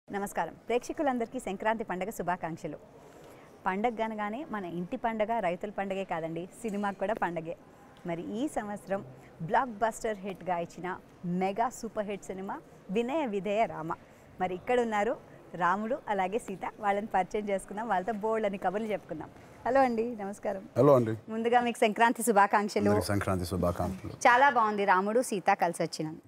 నమస్కారం ప్రేక్షకులందరికీ సంక్రాంతి పండగ శుభాకాంక్షలు పండగ అనగానే మన ఇంటి పండగ రైతుల పండగే కాదండి సినిమాకు కూడా పండగే మరి ఈ సంవత్సరం బ్లాక్ బస్టర్ హిట్గా ఇచ్చిన మెగా సూపర్ హిట్ సినిమా వినయ విధేయ రామ మరి ఇక్కడ ఉన్నారు రాముడు అలాగే సీత వాళ్ళని పరిచయం చేసుకుందాం వాళ్ళతో బోల్డ్ అని కబుర్లు చెప్పుకుందాం హలో అండి నమస్కారం హలో అండి ముందుగా మీకు సంక్రాంతి శుభాకాంక్షలు అందరికి సంక్రాంతి శుభాకాంక్షలు చాలా బాగుంది రాముడు సీత కలిసి వచ్చినాను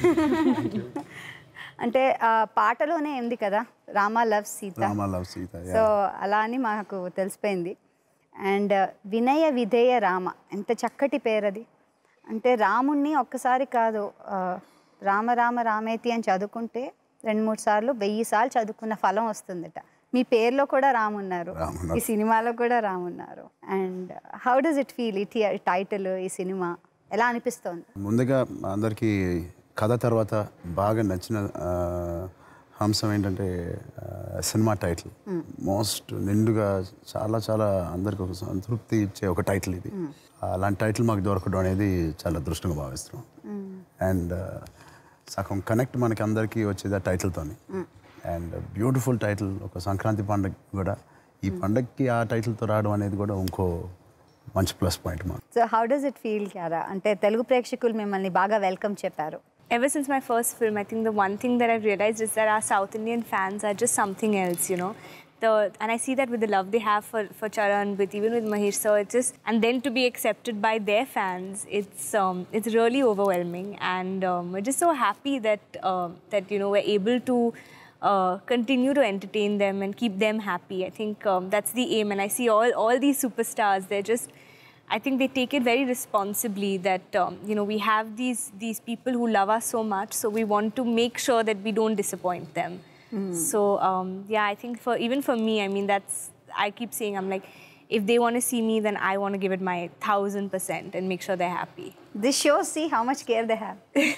అంటే ఆ, పాటలోనే ఉంది కదా Rama love Sita Rama love Sita yeah. So అలా అని మాకు తెలిసిపోయింది అండ్ వినయ విధేయ రామ ఎంత చక్కటి పేరు అది అంటే రాముణ్ణి ఒక్కసారి కాదు ఆ, రామ రామ రామేతి అని చదువుకుంటే రెండు మూడు సార్లు వెయ్యి సార్లు చదువుకున్న ఫలం వస్తుందట మీ పేరులో కూడా రామున్నారు రామున్నారు. ఈ సినిమాలో కూడా రామున్నారు and how does it feel ఈ టైటిల్ ఈ సినిమా ఎలా అనిపిస్తోంది ముందుగా అందరికీ కథ తర్వాత బాగా నచ్చిన ఆ, అంశం ఏంటంటే ఆ, సినిమా టైటిల్ మోస్ట్ నిండుగా చాలా చాలా అందరికి ఒక సంతృప్తి ఇచ్చే ఒక టైటిల్ ఇది అలాంటి టైటిల్ మాకు దొరకడం అనేది చాలా అదృష్టంగా భావిస్తున్నాం అండ్ సగం కనెక్ట్ మనకి అందరికీ వచ్చేది ఆ టైటిల్తోని అండ్ బ్యూటిఫుల్ టైటిల్ ఒక సంక్రాంతి పండుగ కూడా ఈ పండగకి ఆ టైటిల్తో రావడం అనేది కూడా ఇంకో మంచి ప్లస్ పాయింట్ మాకు so how does it feel క్యారా అంటే తెలుగు ప్రేక్షకులు మిమ్మల్ని బాగా వెల్కమ్ చెప్పారు ever since my first film, I think the one thing that I've realized is that our South Indian fans are just something else, you know. The, and I see that with the love they have for, for Charan, with even with Mahesh sir, it's just and then to be accepted by their fans, it's um, it's really overwhelming, and um, we're just so happy that um, that you know we're able to uh, continue to entertain them and keep them happy. I think um, that's the aim, and I see all all these superstars. They're just I think they take it very responsibly that um, you know we have these these people who love us so much, so we want to make sure that we don't disappoint them. So um, yeah, I think for even for me, I mean that's I keep saying I'm like, if they want to see me, then I want to give it my thousand percent and make sure they're happy. This shows see how much care they have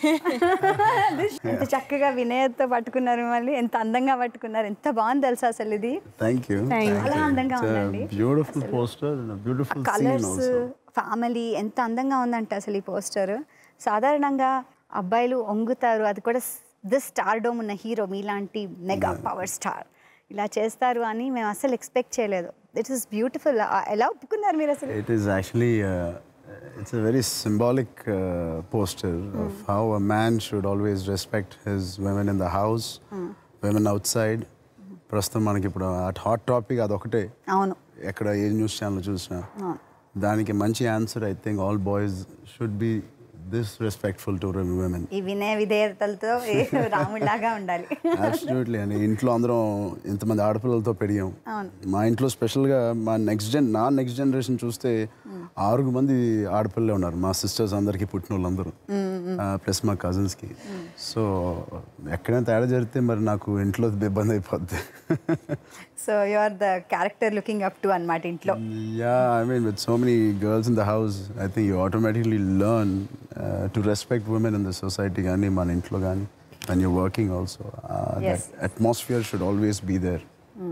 ఎంత చక్కగా వినయతో పట్టుకున్నారు మిమ్మల్ని ఎంత అందంగా పట్టుకున్నారు ఎంత బాగుంది తెలుసా అసలు ఇది థ్యాంక్ యూ Thank you. చాలా అందంగా ఉందండి beautiful poster beautiful scene colours also family ఎంత అందంగా ఉందంటే అసలు ఈ పోస్టర్ సాధారణంగా అబ్బాయిలు ఒంగుతారు అది కూడా దిస్ స్టార్డోమ్ ఉన్న హీరో మీలాంటి మెగా పవర్ స్టార్ ఇలా చేస్తారు అని మేము అసలు ఎక్స్పెక్ట్ చేయలేదు దిట్ ఇస్ బ్యూటిఫుల్ ఎలా ఒప్పుకున్నారు మీరు అసలు It is actually uh, it's a very symbolic uh, poster of how a man should always respect his women in the house, women outside. ప్రస్తుతం మనకి ఇప్పుడు హాట్ టాపిక్ అదొకటే అవును ఎక్కడ ఏ న్యూస్ ఛానల్ చూసినా దానికి మంచి answer I think all boys should be this respectful to women ఈ వినయ విధేయతలతో రాముడిలాగా ఉండాలి అబ్సల్యూట్లీ అని ఇంట్లో అందరం ఇంతమంది ఆడపిల్లలతో పెరిగాం మా ఇంట్లో స్పెషల్గా మా నెక్స్ట్ జన్ నా నెక్స్ట్ జనరేషన్ చూస్తే ఆరుగు మంది ఆడపిల్లలే ఉన్నారు మా సిస్టర్స్ అందరికీ పుట్టిన వాళ్ళందరూ ప్లస్ మా కజిన్స్కి సో ఎక్కడైనా తేడా జరిగితే మరి నాకు ఇంట్లో ఇబ్బంది అయిపోద్ది so you are the character looking up to అన్నమాట ఇంట్లో yeah I mean with so many girls in the house I think you automatically learn to respect women in the society కానీ మన ఇంట్లో కానీ and you working also Yes. Atmosphere should always be there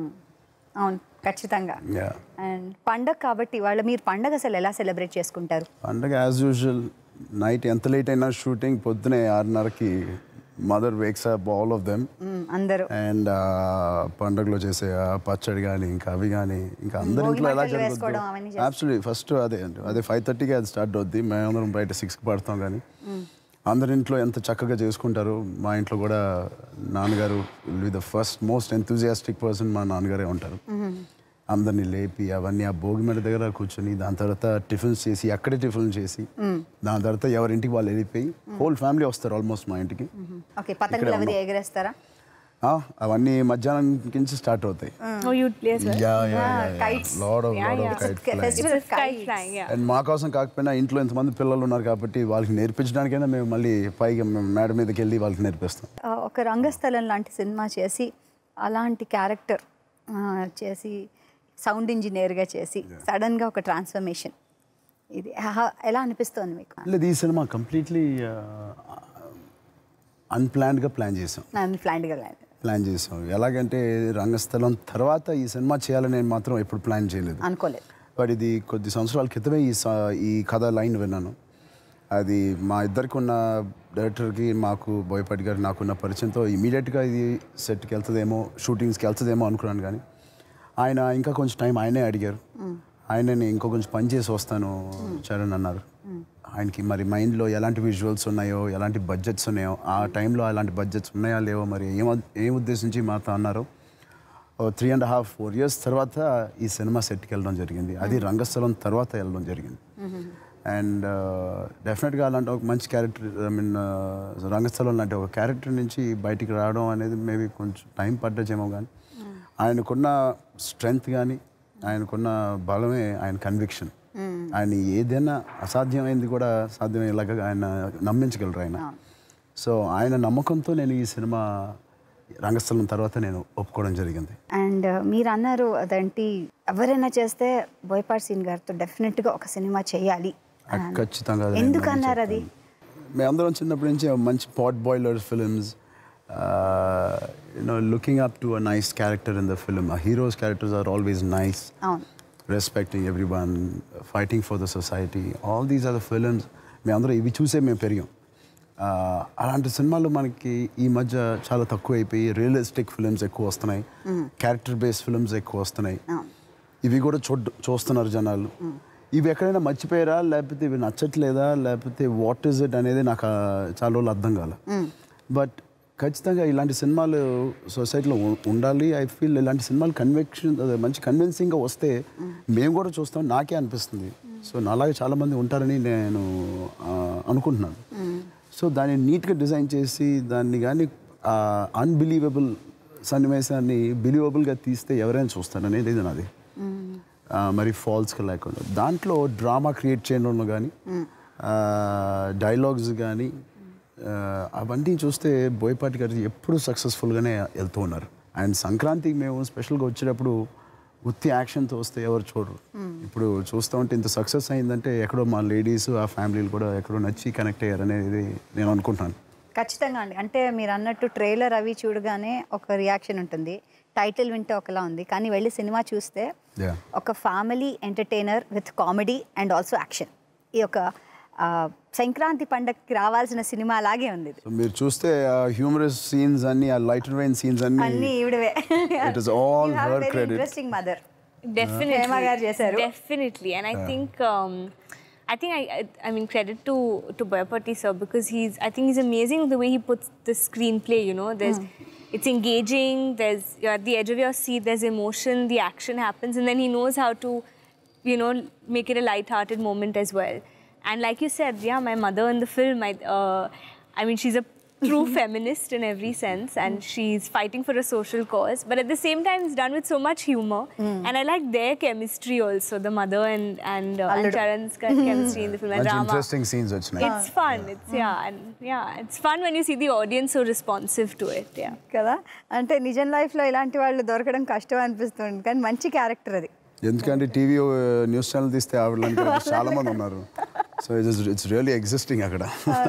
అవును ఖచ్చితంగా yeah and పండగ కాబట్టి వాళ్ళ మీరు పండగ అసలు ఎలా సెలబ్రేట్ చేసుకుంటారు పండగ యాజ్ యూజువల్ నైట్ ఎంత లేట్ అయినా షూటింగ్ పొద్దునే ఆరున్నరకి mother wakes up all of them hmm, అందరూ అండ్ పండగలో చేసే ఆ పచ్చడి కానీ ఇంకా అవి కానీ ఇంకా అందరి భోగి ఇంట్లో ఎలా మంటలు వేసుకోవడం అవన్నీ జరుగుతుంది చేస్తారు. అబ్సల్యూట్లీ ఫస్ట్ అదే అండి అదే ఫైవ్ థర్టీకి అది స్టార్ట్ అవుద్ది మేమందరం బయట సిక్స్కి పడతాం కానీ అందరి ఇంట్లో ఎంత చక్కగా చేసుకుంటారు మా ఇంట్లో కూడా నాన్నగారు will the first most enthusiastic person మా నాన్నగారే ఉంటారు అందరినీ లేపి అవన్నీ ఆ భోగి మంట దగ్గర కూర్చొని దాని తర్వాత టిఫిన్స్ చేసి అక్కడే టిఫిన్ చేసి దాని తర్వాత ఎవరింటికి వాళ్ళు వెళ్ళిపోయి హోల్ ఫ్యామిలీ వస్తారు ఆల్మోస్ట్ మా ఇంటికి ఓకే పతంగులు అవి ఎగరేస్తారా ఆ, అవన్నీ మధ్యాహ్నం నుంచి స్టార్ట్ అవుతాయి Oh, you'd play as well. Yeah yeah kites. Lot of Yeah, lot yeah. Of kite It's a flying festival It's a kite flying, yeah. And మా కోసం కాకపోయినా ఇంట్లో ఎంతమంది పిల్లలు ఉన్నారు కాబట్టి వాళ్ళకి నేర్పించడానికైనా మేము మళ్ళీ పైకి మేడ మీదకి వెళ్ళి వాళ్ళకి నేర్పిస్తాం ఆ, ఒక రంగస్థలం లాంటి సినిమా చేసి అలాంటి క్యారెక్టర్ చేసి సౌండ్ ఇంజనీర్గా చేసి సడన్గా ఒక ట్రాన్స్ఫర్మేషన్ ఇది హా- ఎలా అనిపిస్తోంది మీకు లేదు ఈ సినిమా కంప్లీట్లీ అన్ప్లాన్డ్గా ప్లాన్ చేసాం నన్ను ఫ్లాంట్గా ప్లాన్ చేసాం ఎలాగంటే రంగస్థలం తర్వాత ఈ సినిమా చేయాలని నేను మాత్రం ఎప్పుడు ప్లాన్ చేయలేదు అనుకోలేదు బట్ ఇది కొద్ది సంవత్సరాల క్రితమే ఈ స- ఈ కథ లైన్ విన్నాను అది మా ఇద్దరికి ఉన్న డైరెక్టర్కి మాకు బోయపాటి గారికి నాకున్న పరిచయంతో ఇమీడియట్గా ఇది సెట్కి వెళ్తుందేమో షూటింగ్స్కి వెళ్తుందేమో అనుకున్నాను కానీ ఆయన ఇంకా కొంచెం టైం ఆయనే అడిగారు ఆయనని ఇంకో కొంచెం పని చేసి వస్తాను చరణ్ అన్నారు ఆయనకి మరి మైండ్లో ఎలాంటి విజువల్స్ ఉన్నాయో ఎలాంటి బడ్జెట్స్ ఉన్నాయో ఆ టైంలో అలాంటి బడ్జెట్స్ ఉన్నాయా లేవో మరి ఏం ఏం ఉద్దేశించి మాతో అన్నారో three and half four years తర్వాత ఈ సినిమా సెట్కి వెళ్ళడం జరిగింది అది రంగస్థలం తర్వాత వెళ్ళడం జరిగింది అండ్ డెఫినెట్గా అలాంటి ఒక మంచి క్యారెక్టర్ ఐ మీన్ రంగస్థలం లాంటి ఒక క్యారెక్టర్ నుంచి బయటికి రావడం అనేది మేబీ కొంచెం టైం పడ్డచేమో కానీ ఆయనకున్న స్ట్రెంగ్త్ కానీ ఆయనకున్న బలమే ఆయన కన్విక్షన్ ఆయన ఏదైనా అసాధ్యమైంది కూడా సాధ్యమయ్యేలాగా ఆయన నమ్మించగలరు ఆయన సో ఆయన నమ్మకంతో నేను ఈ సినిమా రంగస్థలం తర్వాత నేను ఒప్పుకోవడం జరిగింది అండ్ మీరు అన్నారు అదేంటి ఎవరైనా చేస్తే బోయపాటి సీన్ గారితో డెఫినెట్గా ఒక సినిమా చేయాలి అని అన్నారు. ఖచ్చితంగా అది నేను ఎందుకు మళ్ళీ అన్నారు అది చెప్తాను. మేమందరం చిన్నప్పటి నుంచి మంచి pot boiler films you know looking up to a nice character in the film uh heroes characters are always nice అవును respecting everyone fighting for the society all these are the films మేమందరం ఇవి చూసే మేము పెరిగాం Uh, అలాంటి సినిమాలు మనకి ఈ మధ్య చాలా తక్కువ అయిపోయి రియలిస్టిక్ ఫిలిమ్స్ ఎక్కువ వస్తున్నాయి క్యారెక్టర్ బేస్డ్ ఫిలిమ్స్ ఎక్కువ వస్తున్నాయి ఇవి కూడా చూడ్ చూస్తున్నారు జనాలు ఇవి ఎక్కడైనా మర్చిపోయారా లేకపోతే ఇవి నచ్చట్లేదా లేకపోతే వాట్ ఈస్ ఇట్ అనేది నాకు ఆ చాలా రోజులు అర్థం కాల బట్ ఖచ్చితంగా ఇలాంటి సినిమాలు సొసైటీలో ఉ- ఉండాలి ఐ ఫీల్ ఇలాంటి సినిమాలు కన్వెక్షన్ అదే మంచి కన్విన్సింగ్గా వస్తే మేము కూడా చూస్తాం నాకే అనిపిస్తుంది సో నాలాగే చాలామంది ఉంటారని నేను ఆ, అనుకుంటున్నాను సో దాన్ని నీట్గా డిజైన్ చేసి దాన్ని కానీ అన్బిలీవబుల్ సన్నివేశాన్ని బిలీవబుల్గా తీస్తే ఎవరైనా చూస్తారు అనేది ఇది నాది ఆ, మరి ఫాల్స్గా లేకుండా దాంట్లో డ్రామా క్రియేట్ చేయడంలో కానీ డైలాగ్స్ కానీ అవన్నీ చూస్తే బోయపాటి గారు ఎప్పుడు సక్సెస్ఫుల్గానే వెళ్తూ ఉన్నారు అండ్ సంక్రాంతికి మేము స్పెషల్గా వచ్చేటప్పుడు ఉత్తి యాక్షన్తో వస్తే ఎవరు చూడరు ఇప్పుడు చూస్తూ ఉంటే ఇంత సక్సెస్ అయిందంటే ఎక్కడో మా లేడీస్ ఆ ఫ్యామిలీలు కూడా ఎక్కడో నచ్చి కనెక్ట్ అయ్యారు అనేది నేను అనుకుంటున్నాను ఖచ్చితంగా అండి అంటే మీరు అన్నట్టు ట్రైలర్ అవి చూడగానే ఒక రియాక్షన్ ఉంటుంది టైటిల్ వింటే ఒకలా ఉంది కానీ వెళ్ళి సినిమా చూస్తే Yeah. ఒక family entertainer with comedy and also action ఈ యొక్క ఆ, సంక్రాంతి పండగకి రావాల్సిన సినిమా లాగే ఉంది ఇది సో మీరు చూస్తే హ్యూమరస్ సీన్స్ అన్ని ఆ లైట్ అండ్ వైన్ సీన్స్ అన్ని అన్ని ఈవిడవే It is all her credit. Interesting mother Definitely. Hema గారు చేశారు. Definitely. And I think um, I think I, I I mean credit to to Boyapati sir because he's I think he's amazing the way he puts the screenplay, you know. There's it's engaging, there's you're at the edge of your seat, there's emotion, the action happens, and then he knows how to, you know, make it a light-hearted moment as well. And like you said, yeah, my mother in the film, I uh, I mean she's a true feminist in every sense and she's fighting for a social cause but at the same time it's done with so much humor and i like their chemistry also the mother and and, uh, and Alludu. charan's chemistry in the film and మంచి drama interesting scenes వచ్చినాయి it's fun it's yeah and yeah it's fun when you see the audience so responsive to it yeah కదా అంటే నిజం లైఫ్లో ఇలాంటి వాళ్ళు దొరకడం కష్టం అనిపిస్తుంది కానీ మంచి క్యారెక్టర్ అది ఎందుకంటే టీవీ న్యూస్ ఛానల్ తీస్తే ఆవిడ లాంటి వాళ్ళు చాలా మంది ఉన్నారు so it's it's really existing అక్కడ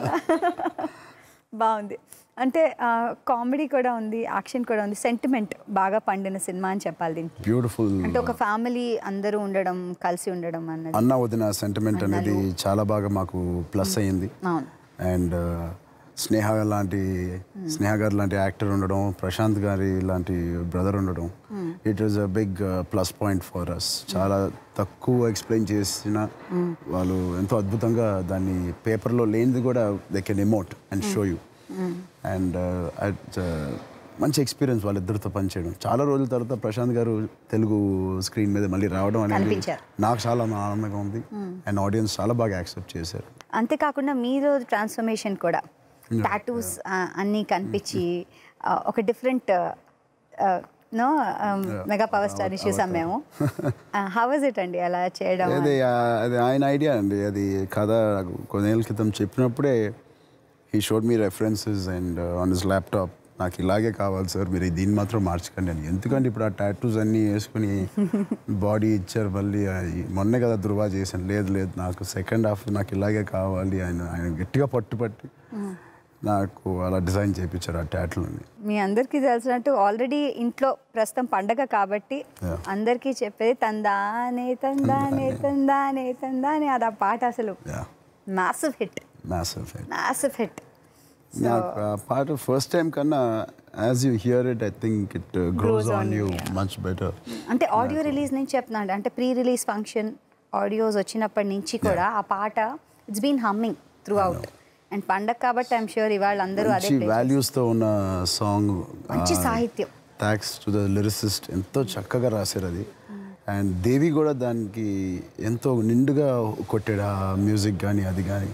బాగుంది అంటే కామెడీ కూడా ఉంది యాక్షన్ కూడా ఉంది సెంటిమెంట్ బాగా పండిన సినిమా అని చెప్పాలి దీనికి బ్యూటిఫుల్ అంటే ఒక ఫ్యామిలీ అందరూ ఉండడం కలిసి ఉండడం అన్నది అన్న వదిన సెంటిమెంట్ అనేది చాలా బాగా మాకు ప్లస్ అయ్యింది అవును అండ్ స్నేహ లాంటి స్నేహ గారు లాంటి యాక్టర్ ఉండడం ప్రశాంత్ గారి లాంటి బ్రదర్ ఉండడం it is a big plus point for us చాలా తక్కువ ఎక్స్ప్లెయిన్ చేసిన వాళ్ళు ఎంతో అద్భుతంగా దాన్ని పేపర్లో లేనిది కూడా they can emote and show you and మంచి ఎక్స్పీరియన్స్ వాళ్ళిద్దరితో పనిచేయడం చాలా రోజుల తర్వాత ప్రశాంత్ గారు తెలుగు స్క్రీన్ మీద మళ్ళీ రావడం అనేది కనిపించారు. నాకు చాలా ఆనందంగా ఉంది అండ్ ఆడియన్స్ చాలా బాగా యాక్సెప్ట్ చేశారు అంతేకాకుండా మీరు ట్రాన్స్ఫర్మేషన్ కూడా టాటూస్ అన్నీ కనిపించి ఆ, ఒక different no mega power star చూసాం మేము హౌ ఇస్ ఇట్ అండి అలా చేయడం అది ఆ- అది ఆయన ఐడియా అండి అది కథ నాకు కొన్నేళ్ళ క్రితం చెప్పినప్పుడే he showed me references and on his laptop నాకు ఇలాగే కావాలి సార్ మీరు దీన్ని మాత్రం మార్చకండి అని ఎందుకంటే ఇప్పుడు ఆ టాటూస్ అన్నీ వేసుకుని బాడీ ఇచ్చారు మళ్ళీ అది మొన్నే కదా ధృవ చేశాను లేదు లేదు నాకు సెకండ్ హాఫ్ నాకు ఇలాగే కావాలి ఆయన ఆయన గట్టిగా పట్టుపట్టి నాకు అలా డిజైన్ చేయించారు ఆ టాటూలని మీ అందరికీ తెలిసినట్టు ఆల్రెడీ ఇంట్లో ప్రస్తుతం పండగ కాబట్టి Yeah. అందరికీ చెప్పేది తందానే తందానే తందానే తందానే అది ఆ పాట అసలు yeah massive hit massive hit massive hit నాకు ఆ పాట ఫస్ట్ టైం కన్నా as you hear it I think it grows on you much better అంటే ఆడియో రిలీజ్ నుంచి చెప్తున్నాడు అంటే ప్రీ రిలీజ్ ఫంక్షన్ ఆడియోస్ వచ్చినప్పటి నుంచి కూడా ఆ పాట it's been humming throughout and పండగ కాబట్టి ఐఎమ్ షూర్ ఇవాళ అందరూ అదే మంచి play చేస్తారు. వాల్యూస్తో ఉన్న సాంగ్ మంచి సాహిత్యం థ్యాంక్స్ టు ద లిరిసిస్ట్ ఎంతో చక్కగా రాశారు అది అండ్ దేవి కూడా దానికి ఎంతో నిండుగా కొట్టాడు ఆ మ్యూజిక్ కానీ అది కానీ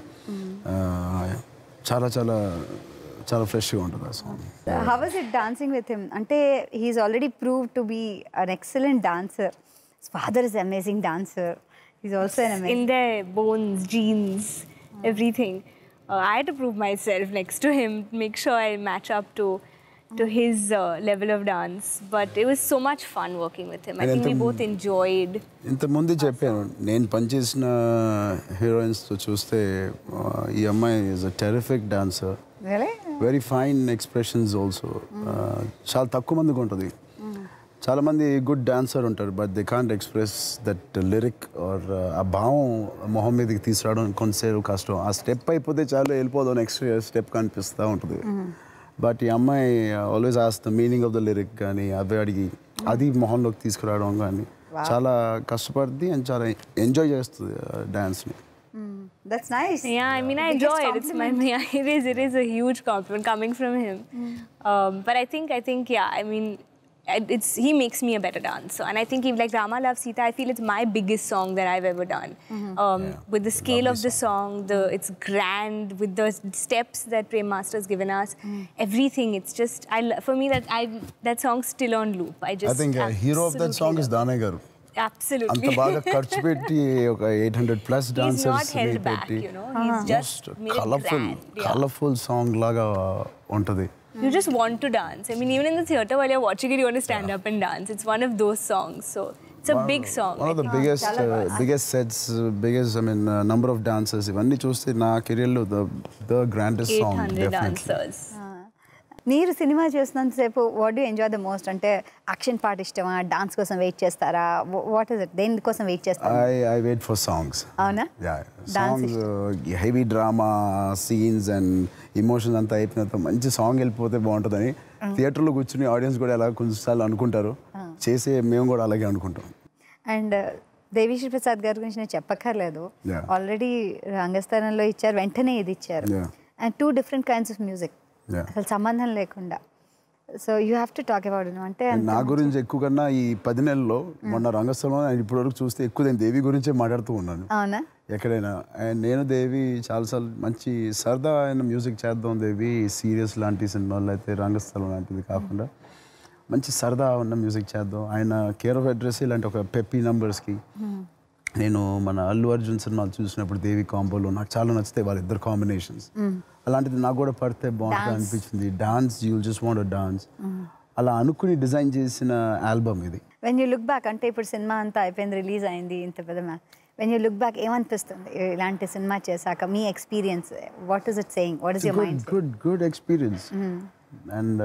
చాలా చాలా చాలా ఫ్రెష్గా ఉంటుంది ఆ song how was it dancing with him అంటే he's already prove to be an excellent dancer father is amazing dancer is also an in amazing their bones, genes, everything. Uh, I had to prove myself next to him, make sure I match up to to his uh, level of dance. But it was so much fun working with him. I And think we then- both enjoyed. ఇంతకుముందు చెప్పాను నేను పనిచేసిన హీరోయిన్స్తో చూస్తే ఆ, ఈ అమ్మాయి is a terrific dancer very fine expressions also చాలా తక్కువ మందికి ఉంటుంది చాలా మంది గుడ్ డాన్సర్ ఉంటారు but they can't express that lyric or ఆ భావం మొహం మీదకి తీసుకురావడం కొంతసేపు కష్టం ఆ స్టెప్ అయిపోతే చాలు వెళ్ళిపోదాం నెక్స్ట్ స్టెప్ కనిపిస్తూ ఉంటుంది బట్ ఈ అమ్మాయి always ask the meaning of the lyric కానీ అవి అడిగి అది మొహంలోకి తీసుకురావడం కానీ చాలా కష్టపడుద్ది అండ్ చాలా ఎంజాయ్ చేస్తుంది డాన్స్ని that's nice Yeah, I mean, I enjoy it. It's my, yeah, it is. It is a huge compliment coming from him. Um, but I think, I think, yeah. I mean, it- it's he makes me a better dancer, and I think if like Rama Love Sita, I feel it's my biggest song that I've ever done. Um, With the scale of the song, the it's grand with the steps that Prem Master's given us, everything. It's just I lo- for me that I that song's still on loop. I just I think hero of that absolutely song is love Danayya garu it. Absolutely. అంత బాగా ఖర్చు పెట్టి ఒక eight hundred plus He's not dancers held back, పెట్టి you know. He's just made it colourful grand. Yeah. Colourful song లాగా ఉంటుంది You just want to dance. I mean, even in the theater while you're watching it, you want to stand up and dance. It's one of those songs. So it's a big song. One of the biggest biggest sets biggest I mean number of dancers ఇవన్నీ చూస్తే నా కెరియర్లో the the grandest song 800 dancers. మీరు సినిమా చూసినంతసేపు what do enjoy the most అంటే action part ఇష్టమా dance కోసం వెయిట్ చేస్తారా వాట్ ఇస్ ఇట్ దేనికోసం వెయిట్ చేస్తారా I I wait for songs అవునా songs heavy drama scenes and emotions అంతా అయిపోయిన తర్వాత మంచి సాంగ్ వెళ్ళిపోతే బాగుంటుందని థియేటర్లో కూర్చుని ఆడియన్స్ కూడా ఎలా కొంచెంసార్లు అనుకుంటారు చేసే మేము కూడా అలాగే అనుకుంటాం అండ్ దేవిశ్రీ ప్రసాద్ గారి గురించి నేను చెప్పక్కర్లేదు Yeah. ఆల్రెడీ రంగస్థానంలో ఇచ్చారు వెంటనే ఇది ఇచ్చారు Yeah. And two different kinds of music Yeah. అసలు సంబంధం లేకుండా so you have to talk about అంటే అంత నా గురించి ఎక్కువ కన్నా ఈ పది నెలల్లో మొన్న రంగస్థలంలో నేను ఇప్పటివరకు చూస్తే ఎక్కువ నేను దేవి గురించే మాట్లాడుతూ ఉన్నాను అవునా ఎక్కడైనా అండ్ నేను దేవి చాలాసార్లు మంచి సరదా అయిన మ్యూజిక్ చేద్దాం దేవి సీరియస్ లాంటి సినిమాలు అయితే రంగస్థలం లాంటిది కాకుండా మంచి సరదా ఉన్న మ్యూజిక్ చేద్దాం ఆయన కేర్ ఆఫ్ అడ్రస్ ఇలాంటి ఒక పెప్పీ నంబర్స్కి నేను మన అల్లు అర్జున్ సినిమాలు చూసినప్పుడు దేవి కాంబోలో నాకు చాలా నచ్చుతాయి వాళ్ళిద్దరు కాంబినేషన్స్ అలాంటిది నాకు కూడా పడితే బాగుంటుంది అనిపించింది dance you just want dance అలా అనుకుని డిజైన్ చేసిన ఆల్బమ్ ఇది వెన్ యూ లుక్ బ్యాక్ అంటే ఇప్పుడు సినిమా అంతా అయిపోయింది రిలీజ్ అయింది ఇంత పెద్ద మ్యా వెన్ యూ లుక్ బ్యాక్ ఏమనిపిస్తుంది ఇలాంటి సినిమా చేశాక మీ experience what is it saying what is your good mind good good experience and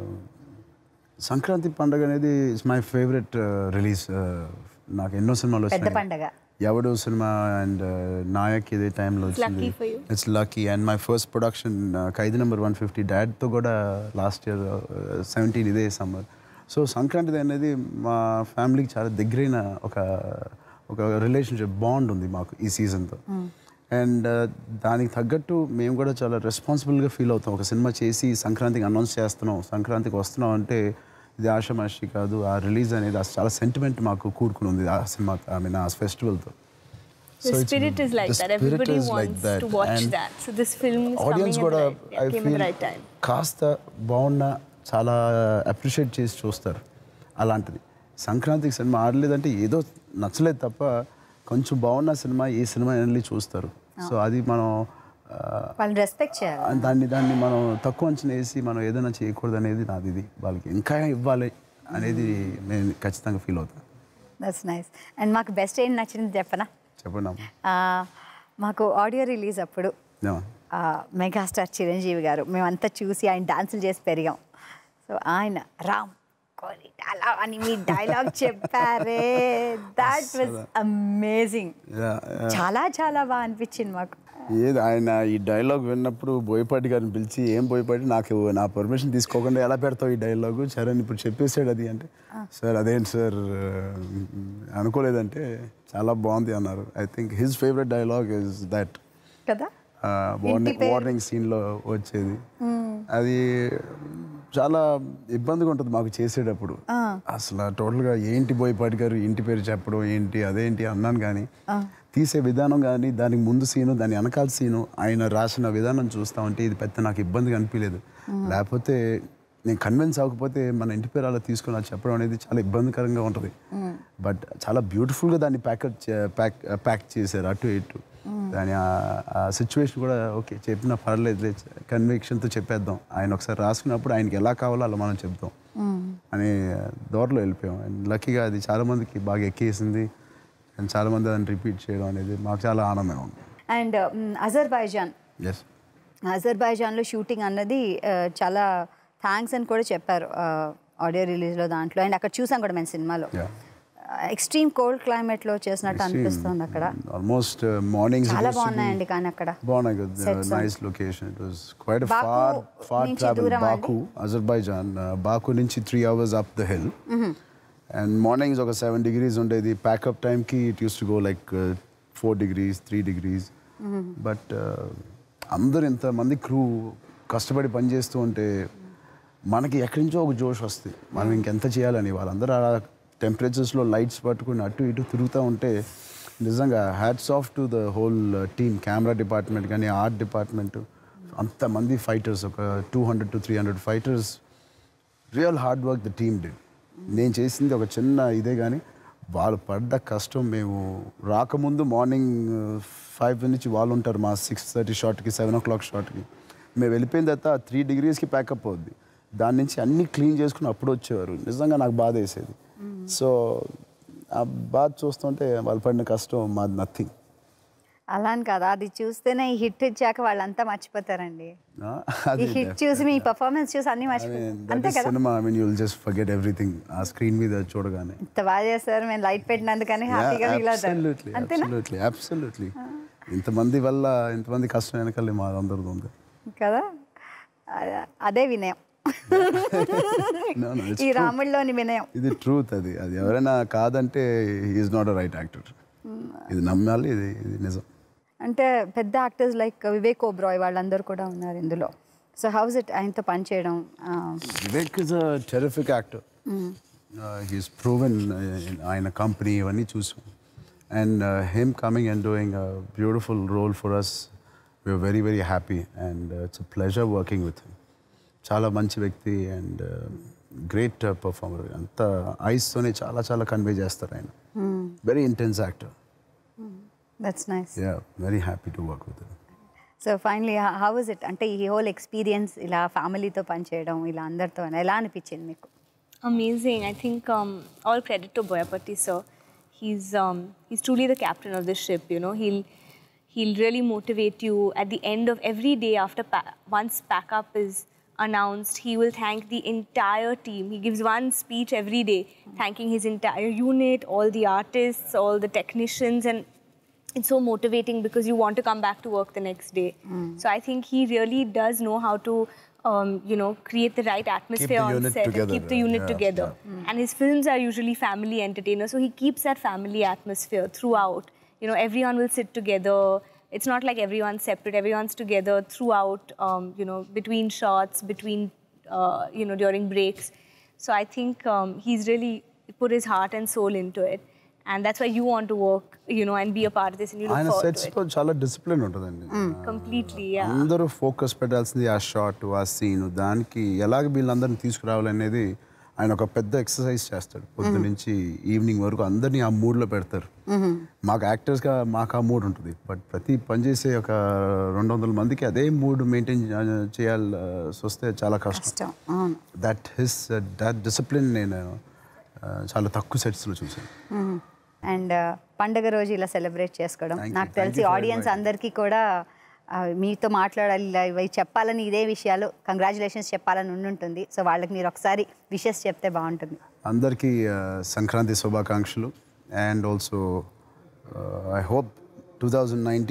Sankranti పండుగ అనేది ఇట్స్ మై ఫేవరెట్ రిలీజ్ నాకు ఎన్నో సినిమాలు పెద్ద వచ్చినాయి పండగ ఎవడు సినిమా అండ్ నాయక్ ఇదే టైంలో వచ్చింది lucky for you. It's lucky and my first production Khaidi number one fifty డాడ్తో కూడా లాస్ట్ ఇయర్ సెవెంటీన్ ఇదే సమ్మర్ సో సంక్రాంతి అనేది మా ఫ్యామిలీకి చాలా దగ్గరైన ఒక ఒక రిలేషన్షిప్ బాండ్ ఉంది మాకు ఈ సీజన్తో అండ్ దానికి తగ్గట్టు మేము కూడా చాలా రెస్పాన్సిబుల్గా ఫీల్ అవుతాం ఒక సినిమా చేసి సంక్రాంతికి అనౌన్స్ చేస్తున్నాం సంక్రాంతికి వస్తున్నాం అంటే ఇది ఆషమాషి కాదు ఆ రిలీజ్ అనేది ఆ చాలా సెంటిమెంట్ మాకు కూడుకుని ఉంది ఆ సినిమా ఐ మీన్ ఆ ఫెస్టివల్తో The spirit is like that. Everybody wants to watch that. So this film is coming audience at the కూడా right, yeah, I came at feel the right time. కాస్త బాగున్నా చాలా అప్రిషియేట్ చేసి చూస్తారు అలాంటిది సంక్రాంతికి సినిమా ఆడలేదంటే ఏదో నచ్చలేదు తప్ప కొంచెం బాగున్న సినిమా ఏ సినిమా వెళ్ళి చూస్తారు సో అది మనం ఆ, వాళ్ళని రెస్పెక్ట్ చేయాలి ఆ, దాన్ని దాన్ని మనం తక్కువ అంచనా వేసి మనం ఏదైనా చేయకూడదు అనేది నాది ఇది వాళ్ళకి ఇంకా ఇవ్వాలి అనేది నేను ఖచ్చితంగా ఫీల్ అవుతాను దట్స్ నైస్ అండ్ మాకు బెస్ట్ ఏం నచ్చింది చెప్పనా చెప్పండి అమ్మ. ఆ, మాకు ఆడియో రిలీజ్ అప్పుడు ఏమా? ఆ, మెగాస్టార్ చిరంజీవి గారు మేమంతా చూసి ఆయన డాన్సులు చేసి పెరిగాం సో ఆయన రామ్ కోరిటాలా అని మీ డైలాగ్ చెప్పారే that was amazing Yeah, yeah. చాలా చాలా బాగా అనిపించింది మాకు ఏది ఆయన ఈ డైలాగ్ విన్నప్పుడు బోయపాటి గారిని పిలిచి ఏం బోయపాటి నాకు నా పర్మిషన్ తీసుకోకుండా ఎలా పెడతావు ఈ డైలాగ్ చరణ్ ఇప్పుడు చెప్పేసాడు అది అంటే సార్ అదేంటి సార్ అనుకోలేదంటే చాలా బాగుంది అన్నారు I think his favourite dialogue is that కదా వార్నింగ్ పేరు. వార్నింగ్ సీన్లో వచ్చేది అది చాలా ఇబ్బందిగా ఉంటుంది మాకు చేసేటప్పుడు అసలు టోటల్గా ఏంటి బోయపాటి గారు ఇంటి పేరు చెప్పడం ఏంటి అదేంటి అన్నాను కానీ తీసే విధానం కానీ దానికి ముందు సీను దాని వెనకాల సీను ఆయన రాసిన విధానం చూస్తా ఉంటే ఇది పెద్ద నాకు ఇబ్బందిగా అనిపించలేదు లేకపోతే నేను కన్విన్స్ అవ్వకపోతే మన ఇంటి పేరు అలా తీసుకుని అది చెప్పడం అనేది చాలా ఇబ్బందికరంగా ఉంటుంది బట్ చాలా బ్యూటిఫుల్గా దాన్ని ప్యాకెట్ ప్యాక్ ప్యాక్ చేశారు అటు ఇటు దాని ఆ- ఆ సిచ్యువేషన్ కూడా ఓకే చెప్పినా పర్లేదు కన్విక్షన్తో చెప్పేద్దాం ఆయన ఒకసారి రాసుకున్నప్పుడు ఆయనకి ఎలా కావాలో అలా మనం చెప్తాం అని దోరలో వెళ్ళిపోయాం అండ్ లక్కీగా అది చాలా మందికి బాగా ఎక్కేసింది అండ్ చాలా మంది దాన్ని రిపీట్ చేయడం అనేది మాకు చాలా ఆనందంగా ఉంది అండ్ అజర్బైజాన్ ఎస్ అజర్బైజాన్లో షూటింగ్ అన్నది ఆ, చాలా థ్యాంక్స్ అని కూడా చెప్పారు ఆడియో రిలీజ్లో దాంట్లో అండ్ అక్కడ చూసాం కూడా మేము సినిమాలో Yeah. ఎక్స్ట్రీమ్ కోల్డ్ క్లైమేట్లో చేసినట్టు అనిపిస్తుంది అక్కడ ఆల్మోస్ట్ మార్నింగ్ చాలా బాగున్నాయండి కానీ అక్కడ బాగున్నాయి కదా Sets nice location it was quite Baku far far నుంచి ట్రావెల్ దూరమా అండి? బాకు అజర్బైజాన్ బాకు నుంచి three hours up the hill and mornings ఒక సెవెన్ డిగ్రీస్ ఉండేది ప్యాకప్ టైంకి it use to go like four degrees three degrees but అందరు ఇంతమంది crew కష్టపడి పనిచేస్తూ ఉంటే మనకి ఎక్కడి నుంచో ఒక జోష్ వస్తుంది మనం ఇంకెంత చేయాలని వాళ్ళందరూ ఆ టెంపరేచర్స్లో లైట్స్ పట్టుకుని అటు ఇటు తిరుగుతూ ఉంటే నిజంగా hats off to the whole team camera department కానీ ఆర్ట్ డిపార్ట్మెంట్ అంతమంది ఫైటర్స్ ఒక two hundred to three hundred fighters real hard work the team డి నేను చేసింది ఒక చిన్న ఇదే కానీ వాళ్ళు పడ్డ కష్టం మేము రాకముందు మార్నింగ్ ఫైవ్ నుంచి వాళ్ళు ఉంటారు మా సిక్స్ థర్టీ షార్ట్కి సెవెన్ ఓ క్లాక్ షార్ట్కి మేము వెళ్ళిపోయిన తర్వాత త్రీ డిగ్రీస్కి ప్యాకప్ అవుద్ది దాని నుంచి అన్నీ క్లీన్ చేసుకుని అప్పుడు వచ్చేవారు నిజంగా నాకు బాధ వేసేది సో ఆ బాధ చూస్తుంటే వాళ్ళు పడిన కష్టం మాది నథింగ్ అలా అని కదా అది చూస్తేనే ఈ హిట్ ఇచ్చాక వాళ్ళంతా మర్చిపోతారండి ఈ హిట్ చూసి మీ పర్ఫార్మెన్స్ చూసి అన్ని మర్చిపోతారు అంతే కదా సినిమా I mean you'll just forget everything ఆ స్క్రీన్ మీద చూడగానే ఇంత బాగా చేస్తారు మేము లైట్ పెట్టినందుకని హ్యాపీగా ఫీల్ అవుతారు అబ్సల్యూట్లీ అంతేనా అబ్సల్యూట్లీ అబ్సల్యూట్లీ ఇంతమంది వల్ల ఇంతమంది కష్టం వెనకాల మా అందరిది ఉంది కదా అ- అదే వినయం No, no, it's ఈ true. రాముడిలోని వినయం ఇది ట్రూత్ అది అది ఎవరైనా కాదంటే is not a right actor ఇది నమ్మాలి ఇది ఇది నిజం అంటే పెద్ద యాక్టర్స్ లైక్ వివేక్ ఓబ్రాయ్ వాళ్ళందరూ కూడా ఉన్నారు ఇందులో సో హౌస్ ఇట్ ఆయనతో పనిచేయడం ఆ, Vivek is a terrific actor he's proven ఆయన కంపెనీ ఇవన్నీ చూసాం and him coming and doing beautiful role for us we're very very happy and it's a pleasure working with him చాలా మంచి వ్యక్తి అండ్ గ్రేట్ పర్ఫార్మర్ అంత ఐస్తోనే చాలా చాలా కన్వే చేస్తారు ఆయన very intense actor that's nice yeah very happy to work with him so finally how is it అంటే ఈ హోల్ ఎక్స్పీరియన్స్ ఇలా ఫ్యామిలీతో పనిచేయడం ఇలా అందరితో ఎలా అనిపించింది మీకు Amazing. I think um, all credit to Boyapati sir. He's um, he's truly the captain of this ship. You know, he'll he'll really motivate you at the end of every day after pa- once pack up is announced. He will thank the entire team. He gives one speech every day, thanking his entire unit, all the artists, all the technicians, and it's so motivating because you want to come back to work the next day. So I think he really does know how to, um, you know, create the right atmosphere the on unit set together, and keep the right? unit Yeah, together. And his films are usually family entertainers, so he keeps that family atmosphere throughout. You know, everyone will sit together. It's not like everyone's separate. Everyone's together throughout. Um, you know, between shots, between uh, you know, during breaks. So I think um, he's really put his heart and soul into it. And that's why you want to work, you know, and be a part of this and you look ఆయన forward to it. సెట్స్లో చాలా discipline ఉంటుందండి Completely, yeah. అందరూ focus పెట్టాల్సింది ఆ shot ఆ scene దానికి ఎలాగ వీళ్ళందరిని తీసుకురావాలనేది ఆయన ఒక పెద్ద ఎక్సర్సైజ్ చేస్తాడు పొద్దు నుంచి ఈవినింగ్ వరకు అందరినీ ఆ మూడ్లో పెడతారు మాకు యాక్టర్స్గా మాకు ఆ మూడ్ ఉంటుంది బట్ ప్రతి పనిచేసే ఒక రెండు వందల మందికి అదే మూడ్ మెయింటైన్ చేయాల్సి వస్తే చాలా కష్టం కష్టం అవును దట్ హిస్ దట్ డిసిప్లిన్ నేను ఆ, చాలా తక్కువ సెట్స్లో చూసాను అండ్ పండగ రోజు ఇలా సెలబ్రేట్ చేసుకోవడం Thank you. నాకు Thank తెలిసి you for ఆడియన్స్ inviting. అందరికీ కూడా ఆ, మీతో మాట్లాడాలి ఇలా ఇవి చెప్పాలని ఇదే విషయాలు కంగ్రాచులేషన్స్ చెప్పాలని ఉండుంటుంది సో వాళ్ళకి మీరు ఒకసారి విషెస్ చెప్తే బాగుంటుంది అందరికీ ఆ, సంక్రాంతి శుభాకాంక్షలు and also I hope two thousand nineteen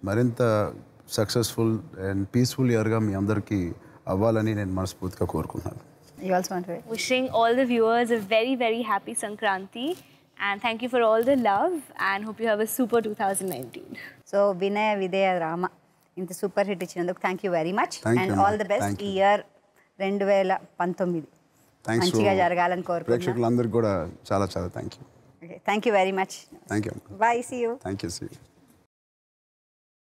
మరింత సక్సెస్ఫుల్ అండ్ పీస్ఫుల్ ఇయర్గా మీ అందరికీ అవ్వాలని నేను మనస్ఫూర్తిగా కోరుకుంటున్నాను you also want Wishing all the viewers a very, very happy Sankranti. And thank you for all the love and hope you have a super 2019. So Vinaya Vidheya Rama ఇంత super hit ఇచ్చినందుకు thank you very much Thank you, and ma'am. All the best Thank ఈ you. ఇయర్ రెండు వేల పంతొమ్మిది thanks మంచిగా జరగాలని కోరుకుంటున్నాను ప్రేక్షకులందరికీ కూడా చాలా చాలా thank you thank you very much thank you bye see you thank you see